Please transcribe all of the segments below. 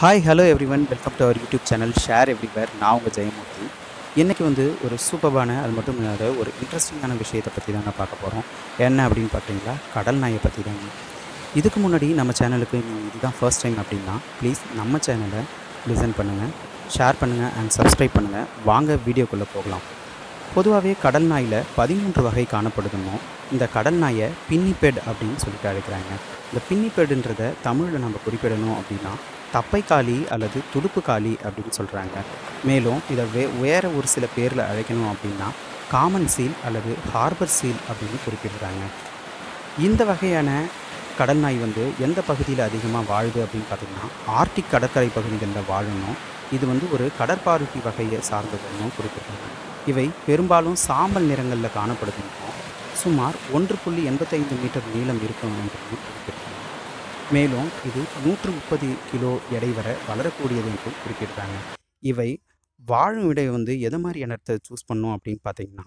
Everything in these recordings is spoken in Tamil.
hi hello everyone welcome to our YouTube channel share everywhere நான் உங்கள் ஜெயமூர்த்தி இன்றைக்கி வந்து ஒரு சூப்பரான அது மட்டும் இல்லாத ஒரு இன்ட்ரெஸ்டிங்கான விஷயத்தை பற்றி தாங்க பார்க்க போகிறோம் என்ன அப்படின்னு பார்த்தீங்களா கடல் நாயை பற்றி தாங்க இதுக்கு முன்னாடி நம்ம சேனலுக்கு நீங்கள் இதுதான் ஃபர்ஸ்ட் டைம் அப்படின்னா ப்ளீஸ் நம்ம சேனலை லிசன் பண்ணுங்கள் ஷேர் பண்ணுங்கள் அண்ட் சப்ஸ்கிரைப் பண்ணுங்கள் வாங்க வீடியோக்குள்ளே போகலாம் பொதுவாகவே கடல் நாயில் பதிமூன்று வகை காணப்படுதுமோ இந்த கடல் நாயை பின்னிபெட் அப்படின்னு சொல்லிட்டு அழைக்கிறாங்க இந்த பின்னிபெடுன்றதை தமிழில் நம்ம குறிப்பிடணும் அப்படின்னா தப்பைக்காளி அல்லது துடுப்புக்காளி அப்படின்னு சொல்கிறாங்க மேலும் இதை வே வேறு ஒரு சில பேரில் அழைக்கணும் அப்படின்னா காமன் சீல் அல்லது ஹார்பர் சீல் அப்படின்னு குறிப்பிடுறாங்க இந்த வகையான கடல் நாய் வந்து எந்த பகுதியில் அதிகமாக வாழுது அப்படின்னு பார்த்தீங்கன்னா ஆர்டிக் கடற்கரை பகுதிகளில் வாழணும் இது வந்து ஒரு கடற்பாருட்டி வகையை சார்ந்ததுன்னு குறிப்பிடுறாங்க இவை பெரும்பாலும் சாம்பல் நிறங்களில் காணப்படுகின்றன சுமார் ஒன்று புள்ளி எண்பத்தைந்து மீட்டர் நீளம் இருக்கும் என்று குறிப்பிடுறாங்க மேலும் இது நூற்று முப்பது கிலோ எடை வரை வளரக்கூடியது என்றும் குறிப்பிடுறாங்க இவை வாழும் இடை வந்து எது மாதிரி இடத்த சூஸ் பண்ணும் அப்படின்னு பார்த்தீங்கன்னா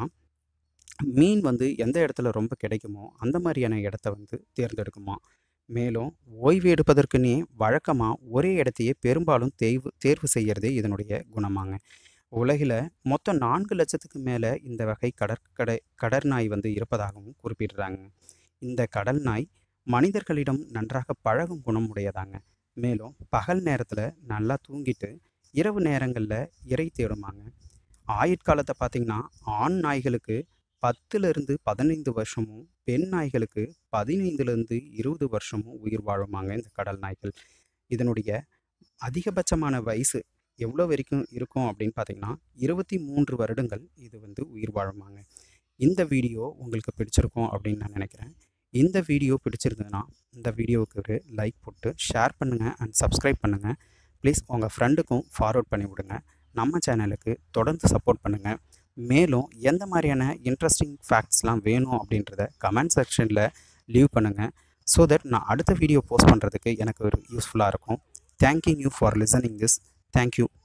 மீன் வந்து எந்த இடத்துல ரொம்ப கிடைக்குமோ அந்த மாதிரியான இடத்த வந்து தேர்ந்தெடுக்குமா மேலும் ஓய்வு எடுப்பதற்குன்னே வழக்கமாக ஒரே இடத்தையே பெரும்பாலும் தேர்வு தேர்வு செய்கிறதே இதனுடைய குணமாங்க உலகில் மொத்தம் நான்கு லட்சத்துக்கு மேலே இந்த வகை கடற்கடை கடற்நாய் வந்து இருப்பதாகவும் குறிப்பிடுறாங்க இந்த கடல் நாய் மனிதர்களிடம் நன்றாக பழகும் குணம் உடையதாங்க மேலும் பகல் நேரத்தில் நல்லா தூங்கிட்டு இரவு நேரங்களில் இறை தேடுமாங்க ஆயுட்காலத்தை பார்த்திங்கன்னா ஆண் நாய்களுக்கு பத்துலேருந்து பதினைந்து வருஷமும் பெண் நாய்களுக்கு பதினைந்துலேருந்து இருபது வருஷமும் உயிர் வாழுமாங்க இந்த கடல் நாய்கள் இதனுடைய அதிகபட்சமான வயசு எவ்வளோ வரைக்கும் இருக்கும் அப்படின்னு பார்த்தீங்கன்னா இருபத்தி மூன்று வருடங்கள் இது வந்து உயிர் வாழுமாங்க இந்த வீடியோ உங்களுக்கு பிடிச்சிருக்கும் அப்படின்னு நான் நினைக்கிறேன் இந்த வீடியோ பிடிச்சிருந்ததுன்னா இந்த வீடியோவுக்கு ஒரு லைக் போட்டு ஷேர் பண்ணுங்கள் அண்ட் சப்ஸ்கிரைப் பண்ணுங்கள் ப்ளீஸ் உங்கள் ஃப்ரெண்டுக்கும் ஃபார்வர்ட் பண்ணி விடுங்க நம்ம சேனலுக்கு தொடர்ந்து சப்போர்ட் பண்ணுங்கள் மேலும் எந்த மாதிரியான இன்ட்ரெஸ்டிங் ஃபேக்ட்ஸ்லாம் வேணும் அப்படின்றத கமெண்ட் செக்ஷனில் லீவ் பண்ணுங்கள் ஸோ தட் நான் அடுத்த வீடியோ போஸ்ட் பண்ணுறதுக்கு எனக்கு ஒரு யூஸ்ஃபுல்லாக இருக்கும் thank you you for listening this thank you